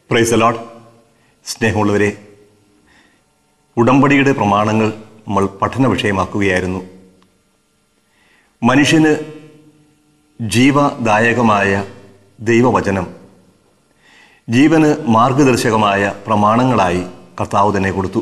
price allot സ്നേഹമുള്ളവരെ ഉടമ്പടിയുടെ പ്രമാണങ്ങൾ നമ്മൾ പഠന വിഷയമാക്കുകയായിരുന്നു മനുഷ്യന് ജീവദായകമായ ദൈവവചനം ജീവന് മാർഗദർശകമായ പ്രമാണങ്ങളായി കർത്താവ് തന്നെ കൊടുത്തു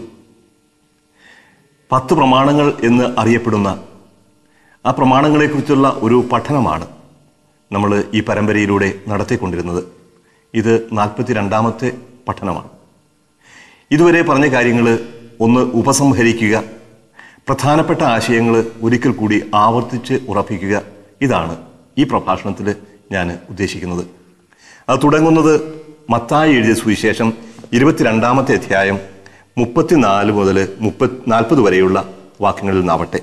പത്ത് പ്രമാണങ്ങൾ എന്ന് അറിയപ്പെടുന്ന ആ പ്രമാണങ്ങളെക്കുറിച്ചുള്ള ഒരു പഠനമാണ് നമ്മൾ ഈ പരമ്പരയിലൂടെ നടത്തിക്കൊണ്ടിരുന്നത് ഇത് നാൽപ്പത്തി രണ്ടാമത്തെ പഠനമാണ് ഇതുവരെ പറഞ്ഞ കാര്യങ്ങൾ ഒന്ന് ഉപസംഹരിക്കുക പ്രധാനപ്പെട്ട ആശയങ്ങൾ ഒരിക്കൽ കൂടി ആവർത്തിച്ച് ഉറപ്പിക്കുക ഇതാണ് ഈ പ്രഭാഷണത്തിൽ ഞാൻ ഉദ്ദേശിക്കുന്നത് അത് തുടങ്ങുന്നത് മത്തായി എഴുതിയ സുവിശേഷം ഇരുപത്തിരണ്ടാമത്തെ അധ്യായം മുപ്പത്തിനാല് മുതൽ മുപ്പത് നാൽപ്പത് വരെയുള്ള വാക്യങ്ങളിൽ നിന്നാവട്ടെ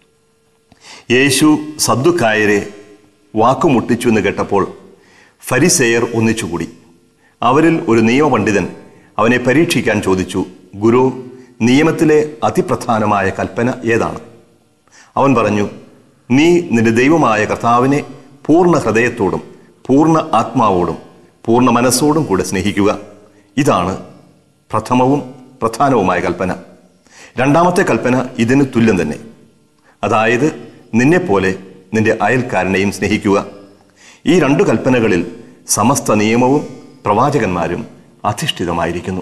യേശു സദ്ദുക്കായരെ വാക്കുമുട്ടിച്ചു എന്ന് കേട്ടപ്പോൾ ഫരിസേയർ ഒന്നിച്ചുകൂടി അവരിൽ ഒരു നിയമപണ്ഡിതൻ അവനെ പരീക്ഷിക്കാൻ ചോദിച്ചു ഗുരു നിയമത്തിലെ അതിപ്രധാനമായ കൽപ്പന ഏതാണ് അവൻ പറഞ്ഞു നീ നിന്റെ ദൈവമായ കർത്താവിനെ പൂർണ്ണ ഹൃദയത്തോടും പൂർണ്ണ ആത്മാവോടും പൂർണ്ണ മനസ്സോടും കൂടെ സ്നേഹിക്കുക ഇതാണ് പ്രഥമവും പ്രധാനവുമായ കൽപ്പന രണ്ടാമത്തെ കൽപ്പന ഇതിന് തുല്യം തന്നെ അതായത് നിന്നെപ്പോലെ നിന്റെ അയൽക്കാരനെയും സ്നേഹിക്കുക ഈ രണ്ടു കൽപ്പനകളിൽ സമസ്ത നിയമവും പ്രവാചകന്മാരും അധിഷ്ഠിതമായിരിക്കുന്നു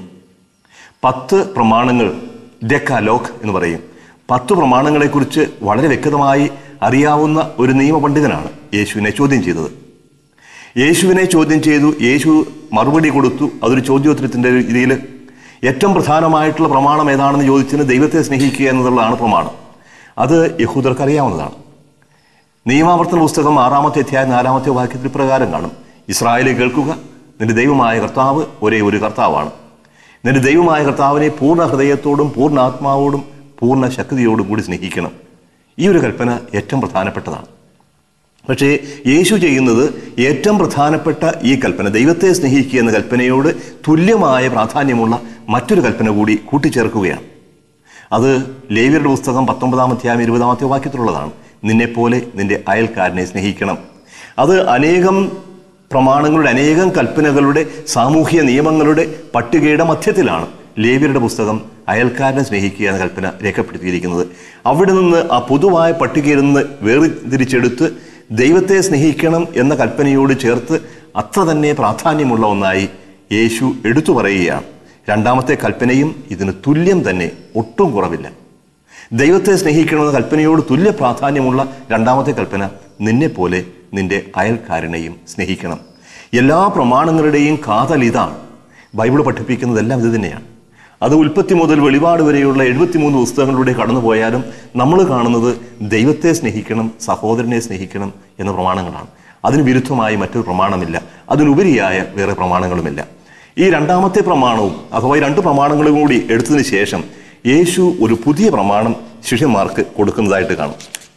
പത്ത് പ്രമാണങ്ങൾ ഡെക്കാലോക് എന്ന് പറയും പത്ത് പ്രമാണങ്ങളെക്കുറിച്ച് വളരെ വ്യക്തമായി അറിയാവുന്ന ഒരു നിയമപണ്ഡിതനാണ് യേശുവിനെ ചോദ്യം ചെയ്തത് യേശുവിനെ ചോദ്യം ചെയ്തു യേശു മറുപടി കൊടുത്തു അതൊരു ചോദ്യോത്തരത്തിൻ്റെ രീതിയിൽ ഏറ്റവും പ്രധാനമായിട്ടുള്ള പ്രമാണം ഏതാണെന്ന് ചോദിച്ചതിന് ദൈവത്തെ സ്നേഹിക്കുക എന്നുള്ളതാണ് പ്രമാണം അത് യഹൂദർക്ക് അറിയാവുന്നതാണ് നിയമാവർത്തന പുസ്തകം ആറാമത്തെ അധ്യായം നാലാമത്തെ വാക്യത്തിൽ പ്രകാരം കാണും ഇസ്രായേലെ കേൾക്കുക നിന്റെ ദൈവമായ കർത്താവ് ഒരേ ഒരു കർത്താവാണ് നിന്റെ ദൈവമായ കർത്താവിനെ പൂർണ്ണ ഹൃദയത്തോടും പൂർണ്ണ ആത്മാവോടും പൂർണ്ണ ശക്തിയോടും കൂടി സ്നേഹിക്കണം ഈ ഒരു കൽപ്പന ഏറ്റവും പ്രധാനപ്പെട്ടതാണ് പക്ഷേ യേശു ചെയ്യുന്നത് ഏറ്റവും പ്രധാനപ്പെട്ട ഈ കൽപ്പന ദൈവത്തെ സ്നേഹിക്കുക എന്ന കൽപ്പനയോട് തുല്യമായ പ്രാധാന്യമുള്ള മറ്റൊരു കൽപ്പന കൂടി കൂട്ടിച്ചേർക്കുകയാണ് അത് ലേവിയരുടെ പുസ്തകം പത്തൊമ്പതാം അധ്യായം ഇരുപതാമത്തെ വാക്യത്തിലുള്ളതാണ് നിന്നെപ്പോലെ നിന്റെ അയൽക്കാരനെ സ്നേഹിക്കണം അത് അനേകം പ്രമാണങ്ങളുടെ അനേകം കൽപ്പനകളുടെ സാമൂഹ്യ നിയമങ്ങളുടെ പട്ടികയുടെ മധ്യത്തിലാണ് ലേവിയരുടെ പുസ്തകം അയൽക്കാരനെ സ്നേഹിക്കുക എന്ന കൽപ്പന രേഖപ്പെടുത്തിയിരിക്കുന്നത് അവിടെ നിന്ന് ആ പൊതുവായ പട്ടികയിൽ നിന്ന് വേർതിരിച്ചെടുത്ത് ദൈവത്തെ സ്നേഹിക്കണം എന്ന കൽപ്പനയോട് ചേർത്ത് അത്ര തന്നെ പ്രാധാന്യമുള്ള ഒന്നായി യേശു എടുത്തു പറയുകയാണ് രണ്ടാമത്തെ കൽപ്പനയും ഇതിന് തുല്യം തന്നെ ഒട്ടും കുറവില്ല ദൈവത്തെ സ്നേഹിക്കണമെന്ന കൽപ്പനയോട് തുല്യ പ്രാധാന്യമുള്ള രണ്ടാമത്തെ കൽപ്പന നിന്നെപ്പോലെ നിന്റെ അയൽക്കാരനെയും സ്നേഹിക്കണം എല്ലാ പ്രമാണങ്ങളുടെയും കാതൽ ഇതാണ് ബൈബിൾ പഠിപ്പിക്കുന്നതെല്ലാം ഇത് തന്നെയാണ് അത് ഉൽപ്പത്തി മുതൽ വെളിപാട് വരെയുള്ള എഴുപത്തിമൂന്ന് പുസ്തകങ്ങളിലൂടെ കടന്നു പോയാലും നമ്മൾ കാണുന്നത് ദൈവത്തെ സ്നേഹിക്കണം സഹോദരനെ സ്നേഹിക്കണം എന്ന പ്രമാണങ്ങളാണ് അതിന് വിരുദ്ധമായി മറ്റൊരു പ്രമാണമില്ല അതിനുപരിയായ വേറെ പ്രമാണങ്ങളുമില്ല ഈ രണ്ടാമത്തെ പ്രമാണവും അഥവാ ഈ രണ്ട് പ്രമാണങ്ങളും കൂടി എടുത്തതിന് ശേഷം യേശു ഒരു പുതിയ പ്രമാണം ശിഷ്യന്മാർക്ക് കൊടുക്കുന്നതായിട്ട് കാണും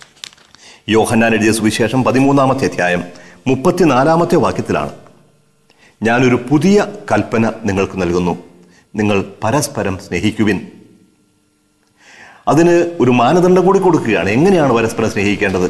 യോഹന്നാൻ എഴുതിയ സുവിശേഷം പതിമൂന്നാമത്തെ അധ്യായം മുപ്പത്തിനാലാമത്തെ വാക്യത്തിലാണ് ഞാനൊരു പുതിയ കൽപ്പന നിങ്ങൾക്ക് നൽകുന്നു നിങ്ങൾ പരസ്പരം സ്നേഹിക്കുവിൻ അതിന് ഒരു മാനദണ്ഡം കൂടി കൊടുക്കുകയാണ് എങ്ങനെയാണ് പരസ്പരം സ്നേഹിക്കേണ്ടത്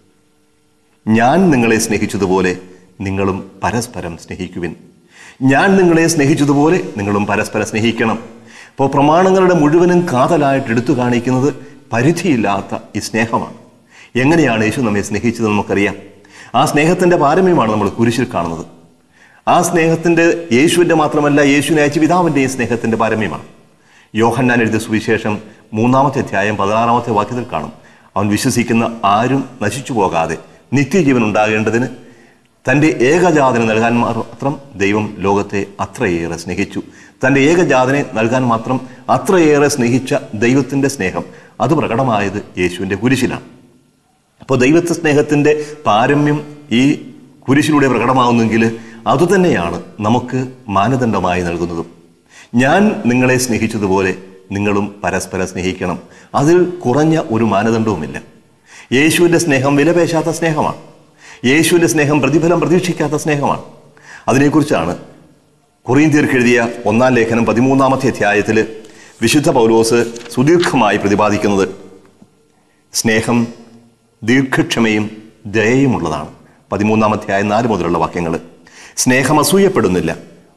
ഞാൻ നിങ്ങളെ സ്നേഹിച്ചതുപോലെ നിങ്ങളും പരസ്പരം സ്നേഹിക്കുവിൻ ഞാൻ നിങ്ങളെ സ്നേഹിച്ചതുപോലെ നിങ്ങളും പരസ്പരം സ്നേഹിക്കണം അപ്പോൾ പ്രമാണങ്ങളുടെ മുഴുവനും കാതലായിട്ട് എടുത്തു കാണിക്കുന്നത് പരിധിയില്ലാത്ത ഈ സ്നേഹമാണ് എങ്ങനെയാണ് യേശു നമ്മെ സ്നേഹിച്ചത് നമുക്കറിയാം ആ സ്നേഹത്തിൻ്റെ പാരമ്യമാണ് നമ്മൾ കുരിശിൽ കാണുന്നത് ആ സ്നേഹത്തിൻ്റെ യേശുവിൻ്റെ മാത്രമല്ല യേശുവിനെ അയച്ച പിതാവിൻ്റെയും സ്നേഹത്തിൻ്റെ പാരമ്യമാണ് യോഹന്നാൻ എഴുതിയ സുവിശേഷം മൂന്നാമത്തെ അധ്യായം പതിനാറാമത്തെ വാക്യത്തിൽ കാണും അവൻ വിശ്വസിക്കുന്ന ആരും നശിച്ചു പോകാതെ നിത്യജീവൻ ഉണ്ടാകേണ്ടതിന് തൻ്റെ ഏകജാതനെ നൽകാൻ മാത്രം ദൈവം ലോകത്തെ അത്രയേറെ സ്നേഹിച്ചു തൻ്റെ ഏകജാതനെ നൽകാൻ മാത്രം അത്രയേറെ സ്നേഹിച്ച ദൈവത്തിൻ്റെ സ്നേഹം അത് പ്രകടമായത് യേശുവിൻ്റെ കുരിശിലാണ് അപ്പോൾ ദൈവത്തെ സ്നേഹത്തിൻ്റെ പാരമ്യം ഈ കുരിശിലൂടെ പ്രകടമാവുന്നെങ്കിൽ അതുതന്നെയാണ് നമുക്ക് മാനദണ്ഡമായി നൽകുന്നതും ഞാൻ നിങ്ങളെ സ്നേഹിച്ചതുപോലെ നിങ്ങളും പരസ്പരം സ്നേഹിക്കണം അതിൽ കുറഞ്ഞ ഒരു മാനദണ്ഡവുമില്ല യേശുവിൻ്റെ സ്നേഹം വിലപേശാത്ത സ്നേഹമാണ് യേശുവിൻ്റെ സ്നേഹം പ്രതിഫലം പ്രതീക്ഷിക്കാത്ത സ്നേഹമാണ് അതിനെക്കുറിച്ചാണ് കൊറീന്ത്യർക്ക് എഴുതിയ ഒന്നാം ലേഖനം പതിമൂന്നാമത്തെ അധ്യായത്തിൽ വിശുദ്ധ പൗലോസ് സുദീർഘമായി പ്രതിപാദിക്കുന്നത് സ്നേഹം ദീർഘക്ഷമയും ദയയുമുള്ളതാണ് പതിമൂന്നാം അധ്യായം നാല് മുതലുള്ള വാക്യങ്ങൾ സ്നേഹം അസൂയപ്പെടുന്നില്ല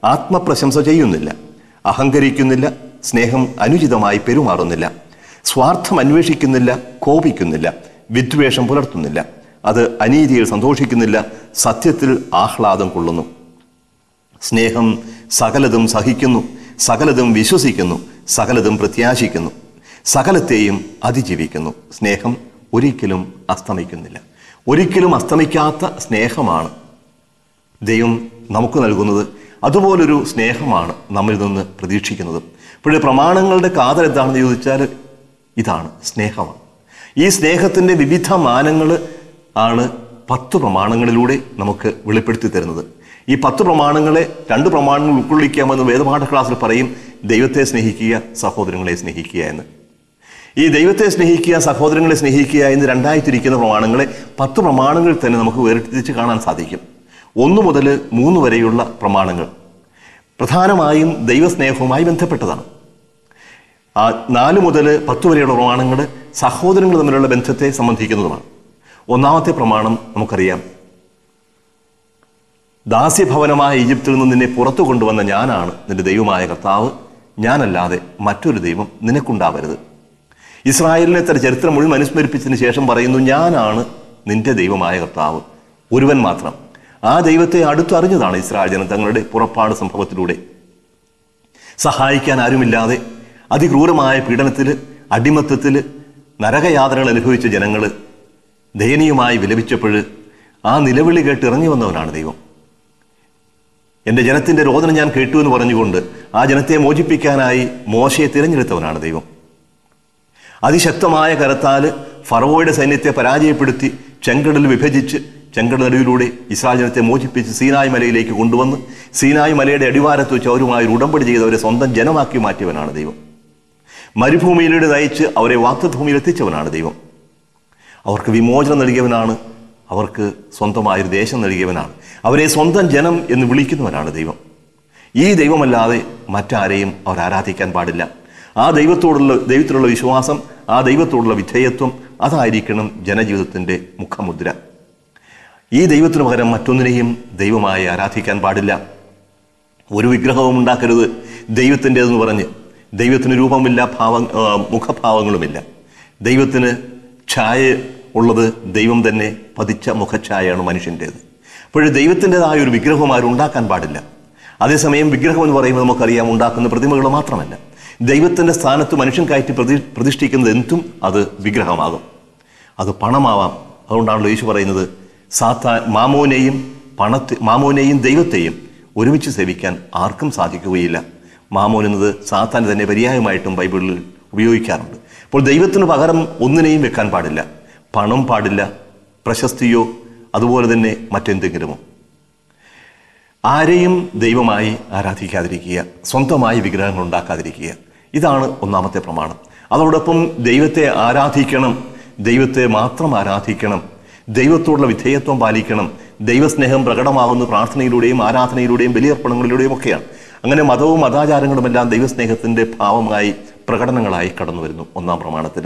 ആത്മപ്രശംസ ചെയ്യുന്നില്ല അഹങ്കരിക്കുന്നില്ല സ്നേഹം അനുചിതമായി പെരുമാറുന്നില്ല സ്വാർത്ഥം അന്വേഷിക്കുന്നില്ല കോപിക്കുന്നില്ല വിദ്വേഷം പുലർത്തുന്നില്ല അത് അനീതിയിൽ സന്തോഷിക്കുന്നില്ല സത്യത്തിൽ ആഹ്ലാദം കൊള്ളുന്നു സ്നേഹം സകലതും സഹിക്കുന്നു സകലതും വിശ്വസിക്കുന്നു സകലതും പ്രത്യാശിക്കുന്നു സകലത്തെയും അതിജീവിക്കുന്നു സ്നേഹം ഒരിക്കലും അസ്തമിക്കുന്നില്ല ഒരിക്കലും അസ്തമിക്കാത്ത സ്നേഹമാണ് ദൈവം നമുക്ക് നൽകുന്നത് അതുപോലൊരു സ്നേഹമാണ് നമ്മിൽ നിന്ന് പ്രതീക്ഷിക്കുന്നത് ഇപ്പോഴേ പ്രമാണങ്ങളുടെ കാതൽ എന്താണെന്ന് ചോദിച്ചാൽ ഇതാണ് സ്നേഹമാണ് ഈ സ്നേഹത്തിൻ്റെ വിവിധ മാനങ്ങൾ ആണ് പത്ത് പ്രമാണങ്ങളിലൂടെ നമുക്ക് വെളിപ്പെടുത്തി തരുന്നത് ഈ പത്ത് പ്രമാണങ്ങളെ രണ്ട് പ്രമാണങ്ങൾ ഉൾക്കൊള്ളിക്കാമെന്ന് വേദപാഠ ക്ലാസ്സിൽ പറയും ദൈവത്തെ സ്നേഹിക്കുക സഹോദരങ്ങളെ സ്നേഹിക്കുക എന്ന് ഈ ദൈവത്തെ സ്നേഹിക്കുക സഹോദരങ്ങളെ സ്നേഹിക്കുക എന്ന് രണ്ടായി തിരിക്കുന്ന പ്രമാണങ്ങളെ പത്ത് പ്രമാണങ്ങളിൽ തന്നെ നമുക്ക് വേർതിരിച്ച് കാണാൻ സാധിക്കും ഒന്ന് മുതൽ മൂന്ന് വരെയുള്ള പ്രമാണങ്ങൾ പ്രധാനമായും ദൈവസ്നേഹവുമായി ബന്ധപ്പെട്ടതാണ് ആ നാല് മുതൽ പത്ത് വരെയുള്ള പ്രമാണങ്ങൾ സഹോദരങ്ങൾ തമ്മിലുള്ള ബന്ധത്തെ സംബന്ധിക്കുന്നതുമാണ് ഒന്നാമത്തെ പ്രമാണം നമുക്കറിയാം ദാസ്യഭവനമായ ഈജിപ്തിൽ നിന്ന് നിന്നെ പുറത്തു കൊണ്ടുവന്ന ഞാനാണ് നിന്റെ ദൈവമായ കർത്താവ് ഞാനല്ലാതെ മറ്റൊരു ദൈവം നിനക്കുണ്ടാവരുത് ഇസ്രായേലിനെ തന്റെ ചരിത്രം മുഴുവൻ അനുസ്മരിപ്പിച്ചതിന് ശേഷം പറയുന്നു ഞാനാണ് നിന്റെ ദൈവമായ കർത്താവ് ഒരുവൻ മാത്രം ആ ദൈവത്തെ അടുത്തറിഞ്ഞതാണ് ഇസ്രായേൽ ജനം തങ്ങളുടെ പുറപ്പാട് സംഭവത്തിലൂടെ സഹായിക്കാൻ ആരുമില്ലാതെ അതിക്രൂരമായ പീഡനത്തിൽ അടിമത്തത്തിൽ നരകയാതനകൾ അനുഭവിച്ച ജനങ്ങൾ ദയനീയമായി വിലപിച്ചപ്പോൾ ആ നിലവിളി കേട്ട് ഇറങ്ങി വന്നവനാണ് ദൈവം എൻ്റെ ജനത്തിൻ്റെ രോദനം ഞാൻ കേട്ടു എന്ന് പറഞ്ഞുകൊണ്ട് ആ ജനത്തെ മോചിപ്പിക്കാനായി മോശയെ തിരഞ്ഞെടുത്തവനാണ് ദൈവം അതിശക്തമായ കരത്താൽ ഫറവോയുടെ സൈന്യത്തെ പരാജയപ്പെടുത്തി ചെങ്കടൽ വിഭജിച്ച് ചെങ്കടലിലൂടെ ഇസ്രായേൽ ജനത്തെ മോചിപ്പിച്ച് സീനായ് മലയിലേക്ക് കൊണ്ടുവന്ന് സീനായ് മലയുടെ അടിവാരത്ത് വെച്ച് അവരുമായി ഒരു ഉടമ്പടി ചെയ്ത് അവരെ സ്വന്തം ജനമാക്കി മാറ്റിയവനാണ് ദൈവം മരുഭൂമിയിലൂടെ നയിച്ച് അവരെ വാക്തഭൂമിയിൽ എത്തിച്ചവനാണ് ദൈവം അവർക്ക് വിമോചനം നൽകിയവനാണ് അവർക്ക് സ്വന്തമായൊരു ദേശം നൽകിയവനാണ് അവരെ സ്വന്തം ജനം എന്ന് വിളിക്കുന്നവനാണ് ദൈവം ഈ ദൈവമല്ലാതെ മറ്റാരെയും അവർ ആരാധിക്കാൻ പാടില്ല ആ ദൈവത്തോടുള്ള ദൈവത്തിലുള്ള വിശ്വാസം ആ ദൈവത്തോടുള്ള വിധേയത്വം അതായിരിക്കണം ജനജീവിതത്തിൻ്റെ മുഖമുദ്ര ഈ ദൈവത്തിനു പകരം മറ്റൊന്നിനെയും ദൈവമായി ആരാധിക്കാൻ പാടില്ല ഒരു വിഗ്രഹവും ഉണ്ടാക്കരുത് ദൈവത്തിൻ്റെതെന്ന് പറഞ്ഞ് ദൈവത്തിന് രൂപമില്ല ഭാവ ആ, മുഖഭാവങ്ങളുമില്ല ദൈവത്തിന് ഛായ ഉള്ളത് ദൈവം തന്നെ പതിച്ച മുഖഛായയാണ് മനുഷ്യൻ്റേത് അപ്പോൾ ദൈവത്തിൻ്റെതായ ഒരു വിഗ്രഹം ആരും ഉണ്ടാക്കാൻ പാടില്ല അതേസമയം വിഗ്രഹം എന്ന് പറയുമ്പോൾ നമുക്കറിയാം ഉണ്ടാക്കുന്ന പ്രതിമകൾ മാത്രമല്ല ദൈവത്തിൻ്റെ സ്ഥാനത്ത് മനുഷ്യൻ കയറ്റി പ്രതി പ്രതിഷ്ഠിക്കുന്നത് എന്തും അത് വിഗ്രഹമാകും അത് പണമാവാം അതുകൊണ്ടാണല്ലോ യേശു പറയുന്നത് സാത്താൻ മാമോനെയും പണത്തെ മാമോനെയും ദൈവത്തെയും ഒരുമിച്ച് സേവിക്കാൻ ആർക്കും സാധിക്കുകയില്ല മാമോൻ എന്നത് സാത്താൻ തന്നെ പര്യായമായിട്ടും ബൈബിളിൽ ഉപയോഗിക്കാറുണ്ട് അപ്പോൾ ദൈവത്തിന് പകരം ഒന്നിനെയും വെക്കാൻ പാടില്ല പണം പാടില്ല പ്രശസ്തിയോ അതുപോലെ തന്നെ മറ്റെന്തെങ്കിലുമോ ആരെയും ദൈവമായി ആരാധിക്കാതിരിക്കുക സ്വന്തമായി വിഗ്രഹങ്ങൾ ഉണ്ടാക്കാതിരിക്കുക ഇതാണ് ഒന്നാമത്തെ പ്രമാണം അതോടൊപ്പം ദൈവത്തെ ആരാധിക്കണം ദൈവത്തെ മാത്രം ആരാധിക്കണം ദൈവത്തോടുള്ള വിധേയത്വം പാലിക്കണം ദൈവസ്നേഹം പ്രകടമാകുന്ന പ്രാർത്ഥനയിലൂടെയും ആരാധനയിലൂടെയും ബലിയർപ്പണങ്ങളിലൂടെയും ഒക്കെയാണ് അങ്ങനെ മതവും മതാചാരങ്ങളുമെല്ലാം ദൈവസ്നേഹത്തിന്റെ ഭാവമായി പ്രകടനങ്ങളായി കടന്നു വരുന്നു ഒന്നാം പ്രമാണത്തിൽ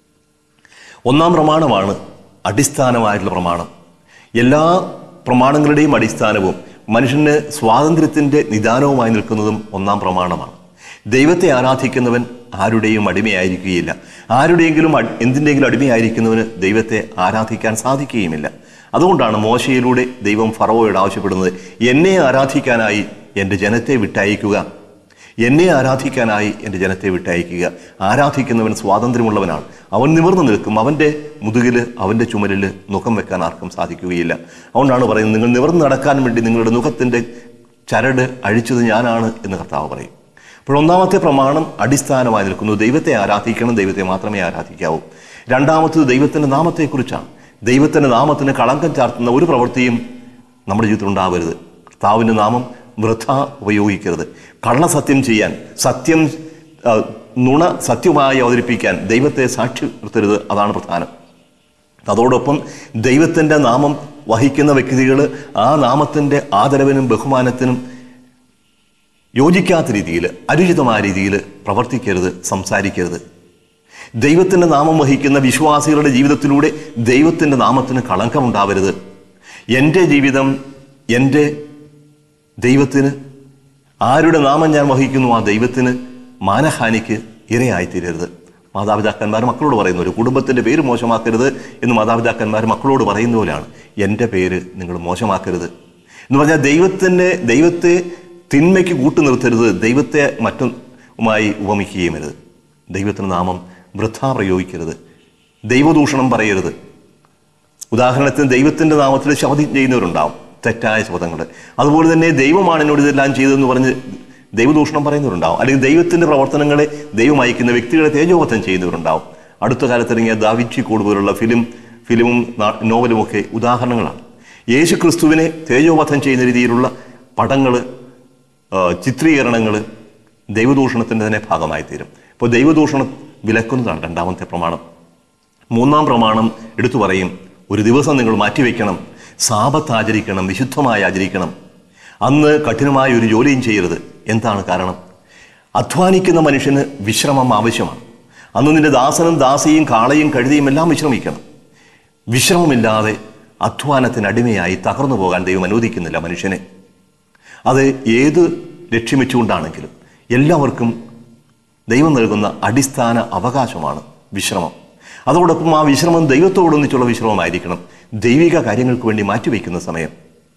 ഒന്നാം പ്രമാണമാണ് അടിസ്ഥാനമായിട്ടുള്ള പ്രമാണം എല്ലാ പ്രമാണങ്ങളുടെയും അടിസ്ഥാനവും മനുഷ്യന് സ്വാതന്ത്ര്യത്തിൻ്റെ നിദാനവുമായി നിൽക്കുന്നതും ഒന്നാം പ്രമാണമാണ് ദൈവത്തെ ആരാധിക്കുന്നവൻ ആരുടെയും അടിമയായിരിക്കുകയില്ല ആരുടെയെങ്കിലും അട്- എന്തിൻ്റെങ്കിലും അടിമയായിരിക്കുന്നവന് ദൈവത്തെ ആരാധിക്കാൻ സാധിക്കുകയുമില്ല അതുകൊണ്ടാണ് മോശയിലൂടെ ദൈവം ഫറവോയോട് ആവശ്യപ്പെടുന്നത് എന്നെ ആരാധിക്കാനായി എൻ്റെ ജനത്തെ വിട്ടയക്കുക എന്നെ ആരാധിക്കാനായി എൻ്റെ ജനത്തെ വിട്ടയക്കുക ആരാധിക്കുന്നവൻ സ്വാതന്ത്ര്യമുള്ളവനാണ് അവൻ നിവർന്നു നിൽക്കും അവൻ്റെ മുതുകിൽ അവൻ്റെ ചുമലിൽ മുഖം വെക്കാൻ ആർക്കും സാധിക്കുകയില്ല അതുകൊണ്ടാണ് പറയുന്നത് നിങ്ങൾ നിവർന്നു നടക്കാൻ വേണ്ടി നിങ്ങളുടെ മുഖത്തിൻ്റെ ചരട് അഴിച്ചത് ഞാനാണ് എന്ന് കർത്താവ് പറയും അപ്പോൾ ഒന്നാമത്തെ പ്രമാണം അടിസ്ഥാനമായി നിൽക്കുന്നു ദൈവത്തെ ആരാധിക്കണം ദൈവത്തെ മാത്രമേ ആരാധിക്കാവൂ രണ്ടാമത്തത് ദൈവത്തിൻ്റെ നാമത്തെക്കുറിച്ചാണ് ദൈവത്തിൻ്റെ നാമത്തിന് കളങ്കം ചാർത്തുന്ന ഒരു പ്രവൃത്തിയും നമ്മുടെ ജീവിതത്തിൽ ഉണ്ടാവരുത് കർത്താവിൻ്റെ നാമം വൃഥ ഉപയോഗിക്കരുത് കള്ളസത്യം ചെയ്യാൻ സത്യം ആ, നുണ സത്യമായി അവതരിപ്പിക്കാൻ ദൈവത്തെ സാക്ഷി നിർത്തരുത് അതാണ് പ്രധാനം അതോടൊപ്പം ദൈവത്തിൻ്റെ നാമം വഹിക്കുന്ന വ്യക്തികൾ ആ നാമത്തിൻ്റെ ആദരവിനും ബഹുമാനത്തിനും യോജിക്കാത്ത രീതിയിൽ അനുചിതമായ രീതിയിൽ പ്രവർത്തിക്കരുത് സംസാരിക്കരുത് ദൈവത്തിൻ്റെ നാമം വഹിക്കുന്ന വിശ്വാസികളുടെ ജീവിതത്തിലൂടെ ദൈവത്തിൻ്റെ നാമത്തിന് കളങ്കമുണ്ടാവരുത് എൻ്റെ ജീവിതം എൻ്റെ ദൈവത്തിന് ആരുടെ നാമം ഞാൻ വഹിക്കുന്നു ആ ദൈവത്തിന് മാനഹാനിക്ക് ഇരയായിത്തീരരുത് മാതാപിതാക്കന്മാർ മക്കളോട് പറയുന്ന ഒരു കുടുംബത്തിൻ്റെ പേര് മോശമാക്കരുത് എന്ന് മാതാപിതാക്കന്മാർ മക്കളോട് പറയുന്ന പോലെയാണ് എൻ്റെ പേര് നിങ്ങൾ മോശമാക്കരുത് എന്ന് പറഞ്ഞാൽ ദൈവത്തിൻ്റെ ദൈവത്തെ തിന്മയ്ക്ക് കൂട്ടു നിർത്തരുത് ദൈവത്തെ മറ്റുമായി ഉപമിക്കുകയും അരുത് ദൈവത്തിൻ്റെ നാമം വൃഥാ പ്രയോഗിക്കരുത് ദൈവദൂഷണം പറയരുത് ഉദാഹരണത്തിന് ദൈവത്തിൻ്റെ നാമത്തിൽ ശപഥം ചെയ്യുന്നവരുണ്ടാവും തെറ്റായ ശപഥങ്ങൾ അതുപോലെ തന്നെ ദൈവമാണ് എന്നോട് ഇതെല്ലാം ചെയ്തതെന്ന് പറഞ്ഞ് ദൈവദൂഷണം പറയുന്നവരുണ്ടാവും അല്ലെങ്കിൽ ദൈവത്തിൻ്റെ പ്രവർത്തനങ്ങളെ ദൈവം അയക്കുന്ന വ്യക്തികളെ തേജോവധം ചെയ്യുന്നവരുണ്ടാവും അടുത്ത കാലത്തിറങ്ങിയ ദാവിച്ചി കോഡ് പോലുള്ള ഫിലിം ഫിലിമും നാ- നോവലുമൊക്കെ ഉദാഹരണങ്ങളാണ് യേശു ക്രിസ്തുവിനെ തേജോവധം ചെയ്യുന്ന രീതിയിലുള്ള പടങ്ങൾ ചിത്രീകരണങ്ങൾ ദൈവദൂഷണത്തിൻ്റെ തന്നെ ഭാഗമായി തീരും ഇപ്പോൾ ദൈവദൂഷണം വിലക്കുന്നതാണ് രണ്ടാമത്തെ പ്രമാണം മൂന്നാം പ്രമാണം എടുത്തു പറയും ഒരു ദിവസം നിങ്ങൾ മാറ്റിവെക്കണം സാപത്ത് ആചരിക്കണം വിശുദ്ധമായി ആചരിക്കണം അന്ന് കഠിനമായ ഒരു ജോലിയും ചെയ്യരുത് എന്താണ് കാരണം അധ്വാനിക്കുന്ന മനുഷ്യന് വിശ്രമം ആവശ്യമാണ് അന്ന് നിന്റെ ദാസനും ദാസിയും കാളയും കഴുതിയും എല്ലാം വിശ്രമിക്കണം വിശ്രമമില്ലാതെ അധ്വാനത്തിന് അടിമയായി തകർന്നു പോകാൻ ദൈവം അനുവദിക്കുന്നില്ല മനുഷ്യനെ അത് ഏത് ലക്ഷ്യം വെച്ചുകൊണ്ടാണെങ്കിലും എല്ലാവർക്കും ദൈവം നൽകുന്ന അടിസ്ഥാന അവകാശമാണ് വിശ്രമം അതോടൊപ്പം ആ വിശ്രമം ദൈവത്തോടൊന്നിച്ചുള്ള വിശ്രമമായിരിക്കണം ദൈവിക കാര്യങ്ങൾക്ക് വേണ്ടി മാറ്റിവെക്കുന്ന സമയം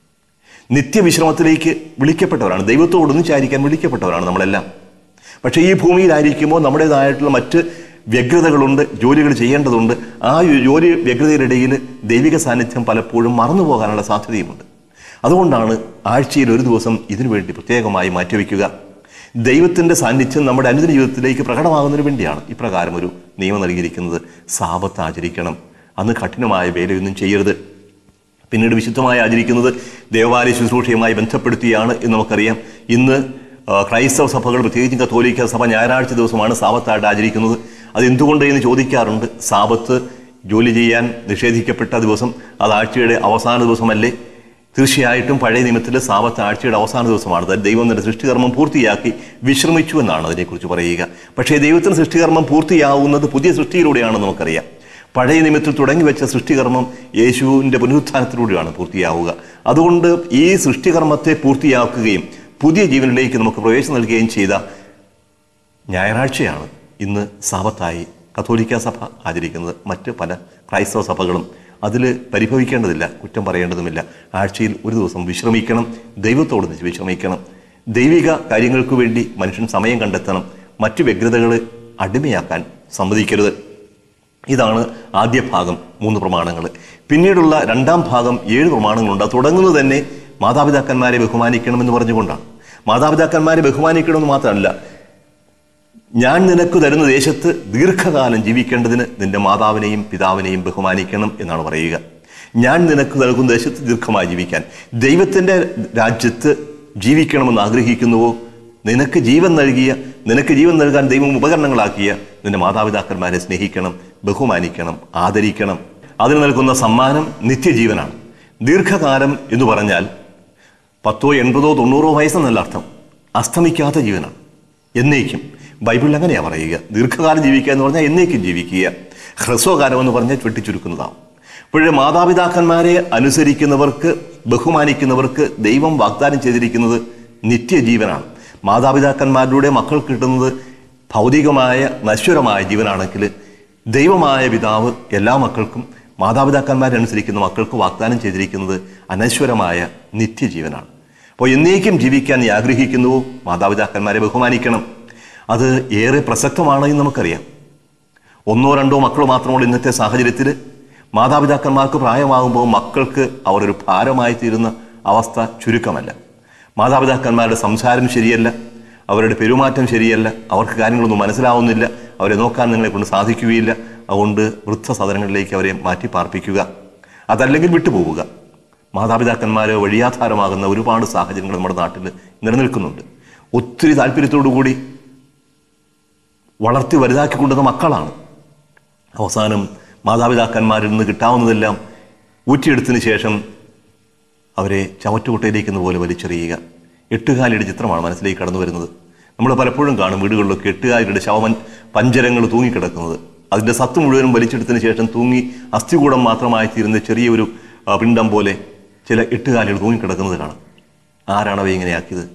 നിത്യവിശ്രമത്തിലേക്ക് വിളിക്കപ്പെട്ടവരാണ് ദൈവത്തോടൊന്നിച്ചായിരിക്കാൻ വിളിക്കപ്പെട്ടവരാണ് നമ്മളെല്ലാം പക്ഷേ ഈ ഭൂമിയിലായിരിക്കുമ്പോൾ നമ്മുടേതായിട്ടുള്ള മറ്റ് വ്യഗ്രതകളുണ്ട് ജോലികൾ ചെയ്യേണ്ടതുണ്ട് ആ ജോലി വ്യഗ്രതയിലിടയിൽ ദൈവിക സാന്നിധ്യം പലപ്പോഴും മറന്നു പോകാനുള്ള സാധ്യതയുമുണ്ട് അതുകൊണ്ടാണ് ആഴ്ചയിൽ ഒരു ദിവസം ഇതിനു വേണ്ടി പ്രത്യേകമായി മാറ്റിവെക്കുക ദൈവത്തിൻ്റെ സാന്നിധ്യം നമ്മുടെ അനുദിന ജീവിതത്തിലേക്ക് പ്രകടമാകുന്നതിന് വേണ്ടിയാണ് ഇപ്രകാരം ഒരു നിയമം നൽകിയിരിക്കുന്നത് സാപത്ത് ആചരിക്കണം അന്ന് കഠിനമായ വേലയൊന്നും ചെയ്യരുത് പിന്നീട് വിശുദ്ധമായി ആചരിക്കുന്നത് ദേവാലയ ശുശ്രൂഷയുമായി ബന്ധപ്പെടുത്തിയാണ് എന്ന് നമുക്കറിയാം ഇന്ന് ആ, ക്രൈസ്തവ സഭകൾ പ്രത്യേകിച്ചും കത്തോലിക്ക സഭ ഞായറാഴ്ച ദിവസമാണ് സാപത്തായിട്ട് ആചരിക്കുന്നത് അത് എന്തുകൊണ്ട് എന്ന് ചോദിക്കാറുണ്ട് സാപത്ത് ജോലി ചെയ്യാൻ നിഷേധിക്കപ്പെട്ട ദിവസം അത് ആഴ്ചയുടെ അവസാന ദിവസമല്ലേ തീർച്ചയായിട്ടും പഴയ നിയമത്തിൽ സാപത്ത് ആഴ്ചയുടെ അവസാന ദിവസമാണ് അതായത് ദൈവം തന്റെ സൃഷ്ടികർമ്മം പൂർത്തിയാക്കി വിശ്രമിച്ചു എന്നാണ് അതിനെക്കുറിച്ച് പറയുക പക്ഷേ ദൈവത്തിന് സൃഷ്ടികർമ്മം പൂർത്തിയാവുന്നത് പുതിയ സൃഷ്ടിയിലൂടെയാണെന്ന് നമുക്കറിയാം പഴയ നിമിത്തത്തിൽ തുടങ്ങി വെച്ച സൃഷ്ടികർമ്മം യേശുവിൻ്റെ പുനരുത്ഥാനത്തിലൂടെയാണ് പൂർത്തിയാവുക അതുകൊണ്ട് ഈ സൃഷ്ടികർമ്മത്തെ പൂർത്തിയാക്കുകയും പുതിയ ജീവനിലേക്ക് നമുക്ക് പ്രവേശനം നൽകുകയും ചെയ്ത ഞായറാഴ്ചയാണ് ഇന്ന് സാപത്തായി കത്തോലിക്ക സഭ ആചരിക്കുന്നത് മറ്റ് പല ക്രൈസ്തവ സഭകളും അതിൽ പരിഭവിക്കേണ്ടതില്ല കുറ്റം പറയേണ്ടതുമില്ല ആഴ്ചയിൽ ഒരു ദിവസം വിശ്രമിക്കണം ദൈവത്തോടൊന്നിച്ച് വിശ്രമിക്കണം ദൈവിക കാര്യങ്ങൾക്ക് വേണ്ടി മനുഷ്യൻ സമയം കണ്ടെത്തണം മറ്റു വ്യഗ്രതകളെ അടിമയാക്കാൻ സമ്മതിക്കരുത് ഇതാണ് ആദ്യ ഭാഗം മൂന്ന് പ്രമാണങ്ങൾ പിന്നീടുള്ള രണ്ടാം ഭാഗം ഏഴ് പ്രമാണങ്ങളുണ്ട് അത് തുടങ്ങുന്നത് തന്നെ മാതാപിതാക്കന്മാരെ ബഹുമാനിക്കണമെന്ന് പറഞ്ഞുകൊണ്ടാണ് മാതാപിതാക്കന്മാരെ ബഹുമാനിക്കണമെന്ന് മാത്രമല്ല ഞാൻ നിനക്ക് തരുന്ന ദേശത്ത് ദീർഘകാലം ജീവിക്കേണ്ടതിന് നിന്റെ മാതാവിനെയും പിതാവിനെയും ബഹുമാനിക്കണം എന്നാണ് പറയുക ഞാൻ നിനക്ക് നൽകുന്ന ദേശത്ത് ദീർഘമായി ജീവിക്കാൻ ദൈവത്തിൻ്റെ രാജ്യത്ത് ജീവിക്കണമെന്ന് ആഗ്രഹിക്കുന്നുവോ നിനക്ക് ജീവൻ നൽകിയ നിനക്ക് ജീവൻ നൽകാൻ ദൈവം ഉപകരണങ്ങളാക്കിയ നിന്റെ മാതാപിതാക്കന്മാരെ സ്നേഹിക്കണം ബഹുമാനിക്കണം ആദരിക്കണം അതിന് നൽകുന്ന സമ്മാനം നിത്യജീവനാണ് ദീർഘകാലം എന്ന് പറഞ്ഞാൽ പത്തോ എൺപതോ തൊണ്ണൂറോ വയസ്സെന്നല്ല അർത്ഥം അസ്തമിക്കാത്ത ജീവനാണ് എന്നേക്കും ബൈബിളിൽ അങ്ങനെയാണ് പറയുക ദീർഘകാലം ജീവിക്കുക എന്ന് പറഞ്ഞാൽ എന്നേക്കും ജീവിക്കുക ഹ്രസ്വകാലം എന്ന് പറഞ്ഞാൽ വെട്ടിച്ചുരുക്കുന്നതാവും അപ്പോഴേ മാതാപിതാക്കന്മാരെ അനുസരിക്കുന്നവർക്ക് ബഹുമാനിക്കുന്നവർക്ക് ദൈവം വാഗ്ദാനം ചെയ്തിരിക്കുന്നത് നിത്യജീവനാണ് മാതാപിതാക്കന്മാരിലൂടെ മക്കൾക്ക് കിട്ടുന്നത് ഭൗതികമായ നശ്വരമായ ജീവനാണെങ്കിൽ ദൈവമായ പിതാവ് എല്ലാ മക്കൾക്കും മാതാപിതാക്കന്മാരെ അനുസരിക്കുന്ന മക്കൾക്ക് വാഗ്ദാനം ചെയ്തിരിക്കുന്നത് അനശ്വരമായ നിത്യജീവനാണ് അപ്പോൾ എന്നേക്കും ജീവിക്കാൻ നീ ആഗ്രഹിക്കുന്നുവോ മാതാപിതാക്കന്മാരെ ബഹുമാനിക്കണം അത് ഏറെ പ്രസക്തമാണ് എന്ന് നമുക്കറിയാം ഒന്നോ രണ്ടോ മക്കൾ മാത്രമുള്ള ഇന്നത്തെ സാഹചര്യത്തിൽ മാതാപിതാക്കന്മാർക്ക് പ്രായമാകുമ്പോൾ മക്കൾക്ക് അവർ ഒരു ഭാരമായി തീരുന്ന അവസ്ഥ ചുരുക്കമല്ല മാതാപിതാക്കന്മാരുടെ സംസാരം ശരിയല്ല അവരുടെ പെരുമാറ്റം ശരിയല്ല അവർക്ക് കാര്യങ്ങളൊന്നും മനസ്സിലാവുന്നില്ല അവരെ നോക്കാൻ നിങ്ങളെ കൊണ്ട് സാധിക്കുകയില്ല അതുകൊണ്ട് വൃദ്ധസദനങ്ങളിലേക്ക് അവരെ മാറ്റി പാർപ്പിക്കുക അതല്ലെങ്കിൽ വിട്ടുപോവുക മാതാപിതാക്കന്മാരെ വഴിയാധാരമാകുന്ന ഒരുപാട് സാഹചര്യങ്ങൾ നമ്മുടെ നാട്ടിൽ നിലനിൽക്കുന്നുണ്ട് ഒത്തിരി താല്പര്യത്തോടു കൂടി വളർത്തി വലുതാക്കിക്കൊണ്ടുവന്ന മക്കളാണ് അവസാനം മാതാപിതാക്കന്മാരിൽ നിന്ന് കിട്ടാവുന്നതെല്ലാം ഊറ്റിയെടുത്തതിന് ശേഷം അവരെ ചവറ്റുകുട്ടയിലേക്ക് പോലെ വലിച്ചെറിയുക എട്ടുകാലിയുടെ ചിത്രമാണ് മനസ്സിലേക്ക് കടന്നു വരുന്നത് നമ്മൾ പലപ്പോഴും കാണും വീടുകളിലൊക്കെ എട്ടുകാലിയുടെ ശവമൻ പഞ്ചരങ്ങൾ തൂങ്ങിക്കിടക്കുന്നത് അതിൻ്റെ സത്ത് മുഴുവനും വലിച്ചെടുത്തതിന് ശേഷം തൂങ്ങി അസ്ഥികൂടം മാത്രമായി തീരുന്ന ചെറിയൊരു ആ, പിണ്ടം പോലെ ചില എട്ടുകാലികൾ തൂങ്ങിക്കിടക്കുന്നത് കാണാം ആരാണ് അവയെ ഇങ്ങനെയാക്കിയത്